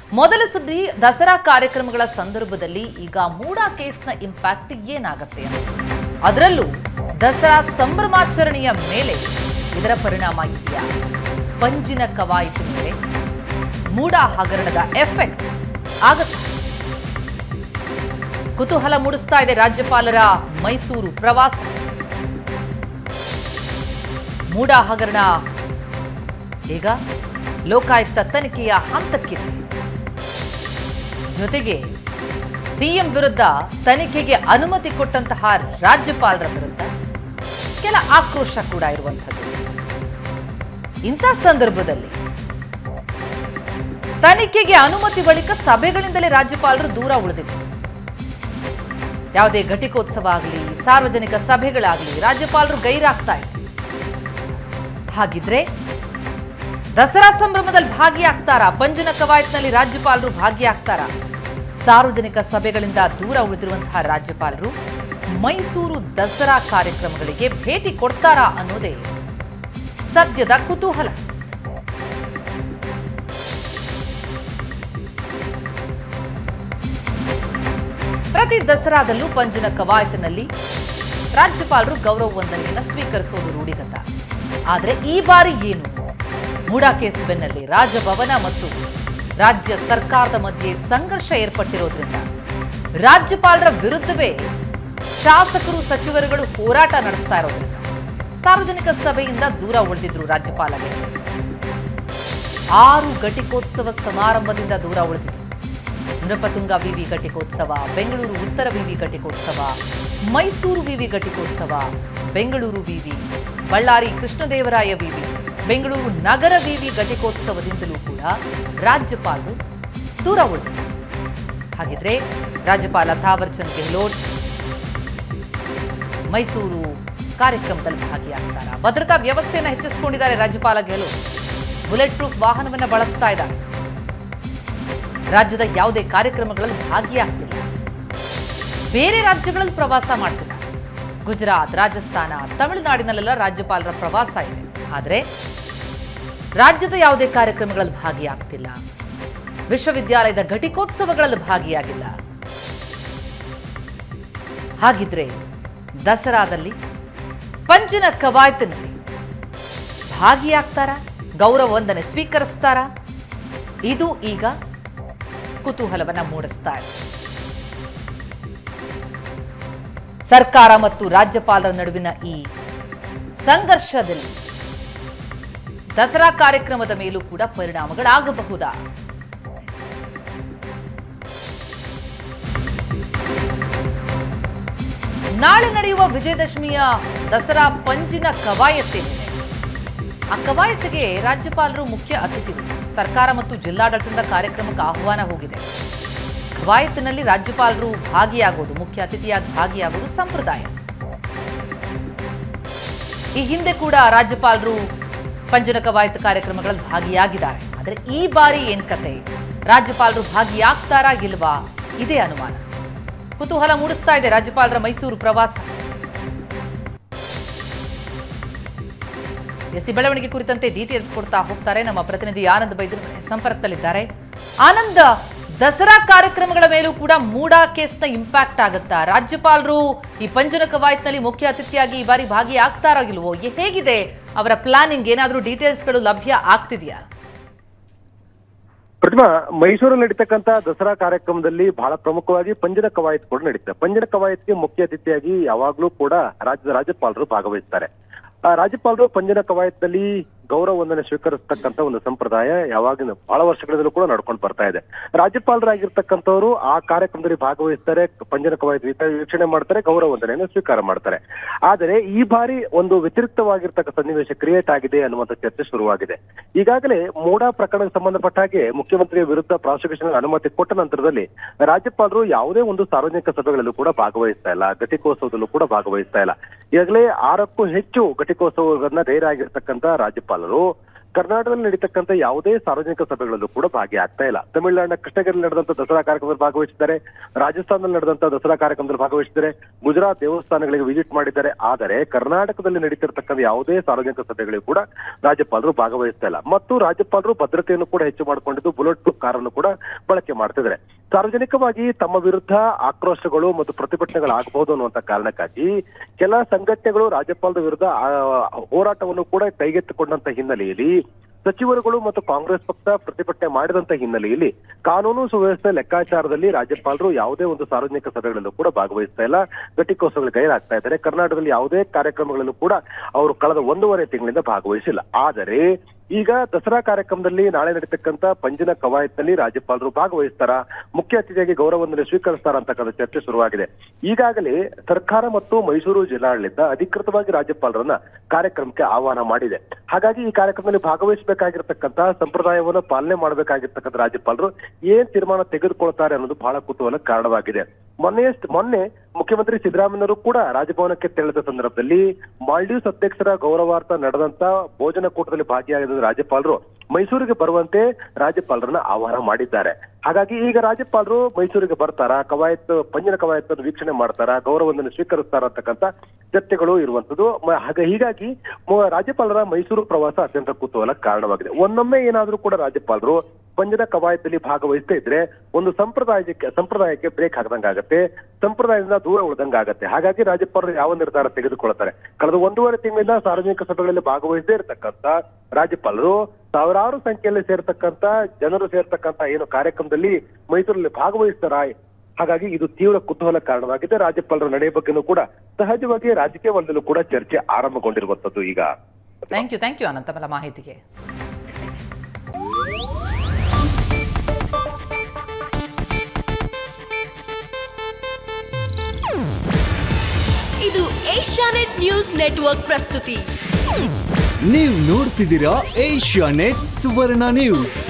ಮೊದಲ ಸುದ್ದಿ ದಸರಾ ಕಾರ್ಯಕ್ರಮಗಳ ಸಂದರ್ಭದಲ್ಲಿ ಈಗ ಮೂಡಾ ಕೇಸ್ನ ಇಂಪ್ಯಾಕ್ಟ್ ಏನಾಗತ್ತೆ ಅನ್ನೋದು. ಅದರಲ್ಲೂ ದಸರಾ ಸಂಭ್ರಮಾಚರಣೆಯ ಮೇಲೆ ಇದರ ಪರಿಣಾಮ ಇದೆಯಾ ಪಂಜಿನ ಕವಾಯತು ಮೇಲೆ ಮೂಡಾ ಹಗರಣದ ಎಫೆಕ್ಟ್ ಆಗತ್ತಾ ಕುತೂಹಲ ಮೂಡಿಸ್ತಾ ಇದೆ ರಾಜ್ಯಪಾಲರ ಮೈಸೂರು ಪ್ರವಾಸ ಮೂಡಾ ಹಗರಣ ಈಗ ಲೋಕಾಯುಕ್ತ ತನಿಖೆಯ ಹಂತಕ್ಕಿದೆ ಜೊತೆಗೆ ಸಿಎಂ ವಿರುದ್ಧ ತನಿಖೆಗೆ ಅನುಮತಿ ಕೊಟ್ಟಂತಹ ರಾಜ್ಯಪಾಲರ ವಿರುದ್ಧ ಕೆಲ ಆಕ್ರೋಶ ಕೂಡ ಇರುವಂಥದ್ದು ಇಂಥ ಸಂದರ್ಭದಲ್ಲಿ ತನಿಖೆಗೆ ಅನುಮತಿ ಬಳಿಕ ಸಭೆಗಳಿಂದಲೇ ರಾಜ್ಯಪಾಲರು ದೂರ ಉಳಿದಿದ್ರು ಯಾವುದೇ ಘಟಿಕೋತ್ಸವ ಆಗಲಿ ಸಾರ್ವಜನಿಕ ಸಭೆಗಳಾಗಲಿ ರಾಜ್ಯಪಾಲರು ಗೈರಾಗ್ತಾ ಇದ್ರು ಹಾಗಿದ್ರೆ ದಸರಾ ಸಂಭ್ರಮದಲ್ಲಿ ಭಾಗಿಯಾಗ್ತಾರಾ ಪಂಜಿನ ಕವಾಯತ್ನಲ್ಲಿ ರಾಜ್ಯಪಾಲರು ಭಾಗಿಯಾಗ್ತಾರಾ ಸಾರ್ವಜನಿಕ ಸಭೆಗಳಿಂದ ದೂರ ಉಳಿದಿರುವಂತಹ ರಾಜ್ಯಪಾಲರು ಮೈಸೂರು ದಸರಾ ಕಾರ್ಯಕ್ರಮಗಳಿಗೆ ಭೇಟಿ ಕೊಡ್ತಾರಾ ಅನ್ನೋದೇ ಸದ್ಯದ ಕುತೂಹಲ ಪ್ರತಿ ದಸರಾದಲ್ಲೂ ಪಂಜಿನ ಕವಾಯತಿನಲ್ಲಿ ರಾಜ್ಯಪಾಲರು ಗೌರವ ವಂದನೆಯನ್ನು ಸ್ವೀಕರಿಸೋದು ರೂಢಿಗತ ಆದರೆ ಈ ಬಾರಿ ಏನು ಮೂಡಾ ಕೇಸ್ ಬೆನ್ನಲ್ಲಿ ರಾಜಭವನ ಮತ್ತು ರಾಜ್ಯ ಸರ್ಕಾರದ ಮಧ್ಯೆ ಸಂಘರ್ಷ ಏರ್ಪಟ್ಟಿರೋದ್ರಿಂದ ರಾಜ್ಯಪಾಲರ ವಿರುದ್ಧವೇ ಶಾಸಕರು ಸಚಿವರುಗಳು ಹೋರಾಟ ನಡೆಸ್ತಾ ಇರೋದ್ರಿಂದ ಸಾರ್ವಜನಿಕ ಸಭೆಯಿಂದ ದೂರ ಉಳಿದಿದ್ರು ರಾಜ್ಯಪಾಲರಿಗೆ ಆರು ಘಟಿಕೋತ್ಸವ ಸಮಾರಂಭದಿಂದ ದೂರ ಉಳಿದಿದ್ರು ನೃಪತುಂಗ ವಿವಿ ಘಟಿಕೋತ್ಸವ ಬೆಂಗಳೂರು ಉತ್ತರ ವಿವಿ ಘಟಿಕೋತ್ಸವ ಮೈಸೂರು ವಿವಿ ಘಟಿಕೋತ್ಸವ ಬೆಂಗಳೂರು ವಿವಿ ಬಳ್ಳಾರಿ ಕೃಷ್ಣದೇವರಾಯ ವಿವಿ ಬೆಂಗಳೂರು ನಗರ ವಿವಿ ಘಟಿಕೋತ್ಸವದಿಂದಲೂ ಕೂಡ ರಾಜ್ಯಪಾಲರು ದೂರ ಉಳಿದಿದ್ರು ಹಾಗಿದ್ರೆ ರಾಜ್ಯಪಾಲ ಥಾವರ್ ಚಂದ್ ಗೆಹ್ಲೋಟ್ ಮೈಸೂರು ಕಾರ್ಯಕ್ರಮದಲ್ಲಿ ಭಾಗಿಯಾಗ್ತಾರ ಭದ್ರತಾ ವ್ಯವಸ್ಥೆಯನ್ನು ಹೆಚ್ಚಿಸಿಕೊಂಡಿದ್ದಾರೆ ರಾಜ್ಯಪಾಲ ಗೆಹ್ಲೋಟ್ ಬುಲೆಟ್ ಪ್ರೂಫ್ ವಾಹನವನ್ನ ಬಳಸ್ತಾ ಇದ್ದಾರೆ ರಾಜ್ಯದ ಯಾವುದೇ ಕಾರ್ಯಕ್ರಮಗಳಲ್ಲಿ ಭಾಗಿಯಾಗ್ತಿಲ್ಲ ಬೇರೆ ರಾಜ್ಯಗಳಲ್ಲಿ ಪ್ರವಾಸ ಮಾಡ್ತಿಲ್ಲ ಗುಜರಾತ್ ರಾಜಸ್ಥಾನ ತಮಿಳುನಾಡಿನಲ್ಲೆಲ್ಲ ರಾಜ್ಯಪಾಲರ ಪ್ರವಾಸ ಇದೆ ಆದರೆ ರಾಜ್ಯದ ಯಾವುದೇ ಕಾರ್ಯಕ್ರಮಗಳಲ್ಲಿ ಭಾಗಿಯಾಗ್ತಿಲ್ಲ ವಿಶ್ವವಿದ್ಯಾಲಯದ ಘಟಿಕೋತ್ಸವಗಳಲ್ಲಿ ಭಾಗಿಯಾಗಿಲ್ಲ ಹಾಗಿದ್ರೆ ದಸರಾದಲ್ಲಿ ಪಂಜಿನ ಕವಾಯತಿನಲ್ಲಿ ಭಾಗಿಯಾಗ್ತಾರ ಗೌರವ ವಂದನೆ ಸ್ವೀಕರಿಸ್ತಾರ ಇದು ಈಗ ಕುತೂಹಲವನ್ನ ಮೂಡಿಸ್ತಾ ಇದೆ ಸರ್ಕಾರ ಮತ್ತು ರಾಜ್ಯಪಾಲರ ನಡುವಿನ ಈ ಸಂಘರ್ಷದಲ್ಲಿ ದಸರಾ ಕಾರ್ಯಕ್ರಮದ ಮೇಲೂ ಕೂಡ ಪರಿಣಾಮಗಳಾಗಬಹುದಾ ನಾಳೆ ನಡೆಯುವ ವಿಜಯದಶಮಿಯ ದಸರಾ ಪಂಜಿನ ಕವಾಯತ್ತೇನಿದೆ ಆ ಕವಾಯತ್ತಿಗೆ ರಾಜ್ಯಪಾಲರು ಮುಖ್ಯ ಅತಿಥಿಗಳು ಸರ್ಕಾರ ಮತ್ತು ಜಿಲ್ಲಾಡಳಿತದಿಂದ ಕಾರ್ಯಕ್ರಮಕ್ಕೆ ಆಹ್ವಾನ ಹೋಗಿದೆ ಕವಾಯತ್ತಿನಲ್ಲಿ ರಾಜ್ಯಪಾಲರು ಭಾಗಿಯಾಗೋದು ಮುಖ್ಯ ಅತಿಥಿಯಾಗಿ ಭಾಗಿಯಾಗೋದು ಸಂಪ್ರದಾಯ ಈ ಹಿಂದೆ ಕೂಡ ರಾಜ್ಯಪಾಲರು ಪಂಜನ ಕವಾಯತ್ ಕಾರ್ಯಕ್ರಮಗಳಲ್ಲಿ ಭಾಗಿಯಾಗಿದ್ದಾರೆ ಆದರೆ ಈ ಬಾರಿ ಏನ್ ಕತೆ ರಾಜ್ಯಪಾಲರು ಭಾಗಿಯಾಗ್ತಾರಾ ಇಲ್ವಾ ಇದೇ ಅನುಮಾನ ಕುತೂಹಲ ಮೂಡಿಸ್ತಾ ಇದೆ ರಾಜ್ಯಪಾಲರ ಮೈಸೂರು ಪ್ರವಾಸ ಎಸ್ ಈ ಬೆಳವಣಿಗೆ ಕುರಿತಂತೆ ಡೀಟೇಲ್ಸ್ ಕೊಡ್ತಾ ಹೋಗ್ತಾರೆ ನಮ್ಮ ಪ್ರತಿನಿಧಿ ಆನಂದ್ ಬೈದ್ರು ಸಂಪರ್ಕದಲ್ಲಿದ್ದಾರೆ ಆನಂದ್ ದಸರಾ ಕಾರ್ಯಕ್ರಮಗಳ ಮೇಲೂ ಕೂಡ ಮೂಡಾ ಕೇಸ್ನ ಇಂಪ್ಯಾಕ್ಟ್ ಆಗುತ್ತಾ ರಾಜ್ಯಪಾಲರು ಈ ಪಂಜನ ಕವಾಯತ್ನಲ್ಲಿ ಮುಖ್ಯ ಅತಿಥಿಯಾಗಿ ಈ ಬಾರಿ ಭಾಗಿಯಾಗ್ತಾರೋ ಇಲ್ವೋ ಎ- ಹೇಗಿದೆ ಅವರ ಪ್ಲಾನಿಂಗ್ ಏನಾದರೂ ಡೀಟೇಲ್ಸ್ಗಳು ಲಭ್ಯ ಆಗ್ತಿದೆಯಾ ಪ್ರತಿಮಾ ಮೈಸೂರಲ್ಲಿ ನಡೀತಕ್ಕಂತ ದಸರಾ ಕಾರ್ಯಕ್ರಮದಲ್ಲಿ ಬಹಳ ಪ್ರಮುಖವಾಗಿ ಪಂಜನ ಕವಾಯತ್ ಕೂಡ ನಡೀತದೆ ಪಂಜನ ಕವಾಯತ್ಗೆ ಮುಖ್ಯ ಅತಿಥಿಯಾಗಿ ಯಾವಾಗ್ಲೂ ಕೂಡ ರಾಜ್ಯದ ರಾಜ್ಯಪಾಲರು ಭಾಗವಹಿಸ್ತಾರೆ ಆ ರಾಜ್ಯಪಾಲರು ಪಂಜನ ಕವಾಯತ್ನಲ್ಲಿ ಗೌರವ ವಂದನೆ ಸ್ವೀಕರಿಸ್ತಕ್ಕಂತ ಒಂದು ಸಂಪ್ರದಾಯ ಯಾವಾಗಿನ ಬಹಳ ವರ್ಷಗಳಿಂದಲೂ ಕೂಡ ನಡ್ಕೊಂಡು ಬರ್ತಾ ಇದೆ ರಾಜ್ಯಪಾಲರಾಗಿರ್ತಕ್ಕಂಥವ್ರು ಆ ಕಾರ್ಯಕ್ರಮದಲ್ಲಿ ಭಾಗವಹಿಸ್ತಾರೆ ಪಂಜನ ಕವಾಯತ್ ವೀಕ್ಷ- ವೀಕ್ಷಣೆ ಮಾಡ್ತಾರೆ ಗೌರವ ವಂದನೆಯನ್ನು ಸ್ವೀಕಾರ ಮಾಡ್ತಾರೆ ಆದರೆ ಈ ಬಾರಿ ಒಂದು ವ್ಯತಿರಿಕ್ತವಾಗಿರ್ತಕ್ಕ ಸನ್ನಿವೇಶ ಕ್ರಿಯೇಟ್ ಆಗಿದೆ ಅನ್ನುವಂಥ ಚರ್ಚೆ ಶುರುವಾಗಿದೆ ಈಗಾಗಲೇ ಮೂಡಾ ಪ್ರಕರಣಕ್ಕೆ ಸಂಬಂಧಪಟ್ಟ ಹಾಗೆ ಮುಖ್ಯಮಂತ್ರಿಯ ವಿರುದ್ಧ ಪ್ರಾಸಿಕ್ಯೂಷನ್ ಅನುಮತಿ ಕೊಟ್ಟ ನಂತರದಲ್ಲಿ ರಾಜ್ಯಪಾಲರು ಯಾವುದೇ ಒಂದು ಸಾರ್ವಜನಿಕ ಸಭೆಗಳಲ್ಲೂ ಕೂಡ ಭಾಗವಹಿಸ್ತಾ ಇಲ್ಲ ಘಟಿಕೋತ್ಸವದಲ್ಲೂ ಕೂಡ ಭಾಗವಹಿಸ್ತಾ ಇಲ್ಲ ಈಗಾಗಲೇ ಆರಕ್ಕೂ ಹೆಚ್ಚು ಘಟಿಕೋತ್ಸವಗಳನ್ನ ಗೈರಾಗಿರ್ತಕ್ಕಂಥ ರಾಜ್ಯಪಾಲರು ಕರ್ನಾಟಕದಲ್ಲಿ ನಡೀತಕ್ಕಂಥ ಯಾವುದೇ ಸಾರ್ವಜನಿಕ ಸಭೆಗಳಲ್ಲೂ ಕೂಡ ಭಾಗಿಯಾಗ್ತಾ ಇಲ್ಲ ತಮಿಳುನಾಡಿನ ಕೃಷ್ಣಗಿರಿ ನಡೆದಂತ ದಸರಾ ಕಾರ್ಯಕ್ರಮದಲ್ಲಿ ಭಾಗವಹಿಸಿದ್ದಾರೆ ರಾಜಸ್ಥಾನದಲ್ಲಿ ನಡೆದಂತ ದಸರಾ ಕಾರ್ಯಕ್ರಮದಲ್ಲಿ ಭಾಗವಹಿಸಿದ್ದಾರೆ ಗುಜರಾತ್ ದೇವಸ್ಥಾನಗಳಿಗೆ ವಿಸಿಟ್ ಮಾಡಿದ್ದಾರೆ ಆದರೆ ಕರ್ನಾಟಕದಲ್ಲಿ ನಡೀತಿರ್ತಕ್ಕಂಥ ಯಾವುದೇ ಸಾರ್ವಜನಿಕ ಸಭೆಗಳಿಗೂ ಕೂಡ ರಾಜ್ಯಪಾಲರು ಭಾಗವಹಿಸ್ತಾ ಇಲ್ಲ ಮತ್ತು ರಾಜ್ಯಪಾಲರು ಭದ್ರತೆಯನ್ನು ಕೂಡ ಹೆಚ್ಚು ಮಾಡಿಕೊಂಡಿದ್ದು ಬುಲೆಟ್ ಪ್ರೂಫ್ ಕಾರನ್ನು ಕೂಡ ಬಳಕೆ ಮಾಡ್ತಿದ್ದಾರೆ ಸಾರ್ವಜನಿಕವಾಗಿ ತಮ್ಮ ವಿರುದ್ಧ ಆಕ್ರೋಶಗಳು ಮತ್ತು ಪ್ರತಿಭಟನೆಗಳಾಗಬಹುದು ಅನ್ನುವಂತ ಕಾರಣಕ್ಕಾಗಿ ಕೆಲ ಸಂಘಟನೆಗಳು ರಾಜ್ಯಪಾಲರ ವಿರುದ್ಧ ಆ, ಹೋರಾಟವನ್ನು ಕೂಡ ಕೈಗೆತ್ತಿಕೊಂಡಂತ ಹಿನ್ನೆಲೆಯಲ್ಲಿ ಸಚಿವರುಗಳು ಮತ್ತು ಕಾಂಗ್ರೆಸ್ ಪಕ್ಷ ಪ್ರತಿಭಟನೆ ಮಾಡಿದಂತ ಹಿನ್ನೆಲೆಯಲ್ಲಿ ಕಾನೂನು ಸುವ್ಯವಸ್ಥೆ ಲೆಕ್ಕಾಚಾರದಲ್ಲಿ ರಾಜ್ಯಪಾಲರು ಯಾವುದೇ ಒಂದು ಸಾರ್ವಜನಿಕ ಸಭೆಗಳಲ್ಲೂ ಕೂಡ ಭಾಗವಹಿಸ್ತಾ ಇಲ್ಲ ಘಟಿಕೋತ್ಸವಗಳು ಗೈರಾಗ್ತಾ ಇದ್ದಾರೆ ಕರ್ನಾಟಕದಲ್ಲಿ ಯಾವುದೇ ಕಾರ್ಯಕ್ರಮಗಳಲ್ಲೂ ಕೂಡ ಅವರು ಕಳೆದ ಒಂದೂವರೆ ತಿಂಗಳಿಂದ ಭಾಗವಹಿಸಿಲ್ಲ ಆದರೆ ಈಗ ದಸರಾ ಕಾರ್ಯಕ್ರಮದಲ್ಲಿ ನಾಳೆ ನಡೀತಕ್ಕಂತ ಪಂಜಿನ ಕವಾಯತ್ನಲ್ಲಿ ರಾಜ್ಯಪಾಲರು ಭಾಗವಹಿಸ್ತಾರ ಮುಖ್ಯ ಅತಿಥಿಯಾಗಿ ಗೌರವವನ್ನು ಸ್ವೀಕರಿಸ್ತಾರ ಅಂತಕ್ಕಂಥ ಚರ್ಚೆ ಶುರುವಾಗಿದೆ ಈಗಾಗಲೇ ಸರ್ಕಾರ ಮತ್ತು ಮೈಸೂರು ಜಿಲ್ಲಾಡಳಿತ ಅಧಿಕೃತವಾಗಿ ರಾಜ್ಯಪಾಲರನ್ನ ಕಾರ್ಯಕ್ರಮಕ್ಕೆ ಆಹ್ವಾನ ಮಾಡಿದೆ ಹಾಗಾಗಿ ಈ ಕಾರ್ಯಕ್ರಮದಲ್ಲಿ ಭಾಗವಹಿಸಬೇಕಾಗಿರ್ತಕ್ಕಂತ ಸಂಪ್ರದಾಯವನ್ನು ಪಾಲನೆ ಮಾಡಬೇಕಾಗಿರ್ತಕ್ಕಂಥ ರಾಜ್ಯಪಾಲರು ಏನ್ ತೀರ್ಮಾನ ತೆಗೆದುಕೊಳ್ತಾರೆ ಅನ್ನೋದು ಬಹಳ ಕುತೂಹಲ ಕಾರಣವಾಗಿದೆ ಮೊನ್ನೆ ಮೊನ್ನೆ ಮುಖ್ಯಮಂತ್ರಿ ಸಿದ್ದರಾಮಯ್ಯನವರು ಕೂಡ ರಾಜಭವನಕ್ಕೆ ತೆರಳಿದ ಸಂದರ್ಭದಲ್ಲಿ ಮಾಲ್ಡೀವ್ಸ್ ಅಧ್ಯಕ್ಷರ ಗೌರವಾರ್ಥ ನಡೆದಂತ ಭೋಜನ ಕೂಟದಲ್ಲಿ ಭಾಗಿಯಾಗಿದ್ದ ರಾಜ್ಯಪಾಲರು ಮೈಸೂರಿಗೆ ಬರುವಂತೆ ರಾಜ್ಯಪಾಲರನ್ನ ಆಹ್ವಾನ ಮಾಡಿದ್ದಾರೆ ಹಾಗಾಗಿ ಈಗ ರಾಜ್ಯಪಾಲರು ಮೈಸೂರಿಗೆ ಬರ್ತಾರ ಕವಾಯತ್ ಪಂಜಿನ ಕವಾಯತ್ತನ್ನು ವೀಕ್ಷಣೆ ಮಾಡ್ತಾರ ಗೌರವವನ್ನು ಸ್ವೀಕರಿಸ್ತಾರ ಅಂತಕ್ಕಂಥ ಚರ್ಚೆಗಳು ಇರುವಂತದ್ದು ಮ- ಹಾಗ ಹೀಗಾಗಿ ಮ- ರಾಜ್ಯಪಾಲರ ಮೈಸೂರು ಪ್ರವಾಸ ಅತ್ಯಂತ ಕುತೂಹಲ ಕಾರಣವಾಗಿದೆ ಒಂದೊಮ್ಮೆ ಏನಾದ್ರೂ ಕೂಡ ರಾಜ್ಯಪಾಲರು ಪಂಜದ ಕವಾಯತ್ತಲ್ಲಿ ಭಾಗವಹಿಸ್ತಾ ಇದ್ರೆ ಒಂದು ಸಂಪ್ರದಾಯಕ್ಕೆ ಸಂಪ್ರದಾಯಕ್ಕೆ ಬ್ರೇಕ್ ಹಾಕದಂಗಾಗತ್ತೆ ಸಂಪ್ರದಾಯದಿಂದ ದೂರ ಉಳಿದಂಗಾಗತ್ತೆ ಹಾಗಾಗಿ ರಾಜ್ಯಪಾಲರು ಯಾವ ನಿರ್ಧಾರ ತೆಗೆದುಕೊಳ್ತಾರೆ ಕಳೆದ ಒಂದೂವರೆ ತಿಂಗಳಿಂದ ಸಾರ್ವಜನಿಕ ಸಭೆಗಳಲ್ಲಿ ಭಾಗವಹಿಸದೇ ಇರತಕ್ಕಂತ ರಾಜ್ಯಪಾಲರು ಸಾವಿರಾರು ಸಂಖ್ಯೆಯಲ್ಲಿ ಸೇರ್ತಕ್ಕಂತ ಜನರು ಸೇರ್ತಕ್ಕಂತ ಏನು ಕಾರ್ಯಕ್ರಮದಲ್ಲಿ ಮೈಸೂರಲ್ಲಿ ಭಾಗವಹಿಸ್ತಾರ ಹಾಗಾಗಿ ಇದು ತೀವ್ರ ಕುತೂಹಲ ಕಾರಣವಾಗಿದೆ ರಾಜ್ಯಪಾಲರ ನಡೆ ಬಗ್ಗೆನೂ ಕೂಡ ಸಹಜವಾಗಿ ರಾಜಕೀಯ ವಲಯದಲ್ಲೂ ಕೂಡ ಚರ್ಚೆ ಆರಂಭಗೊಂಡಿರುವಂತದ್ದು ಈಗ thank you thank you Anantha ತಮ್ಮೆಲ್ಲ ಮಾಹಿತಿಗೆ ಇದು ಏಷ್ಯಾನೆಟ್ ನ್ಯೂಸ್ ನೆಟ್ವರ್ಕ್ ಪ್ರಸ್ತುತಿ ನೀವು ನೋಡ್ತಿದ್ದೀರಾ ಏಷ್ಯಾ ನೆಟ್ ಸುವರ್ಣ ನ್ಯೂಸ್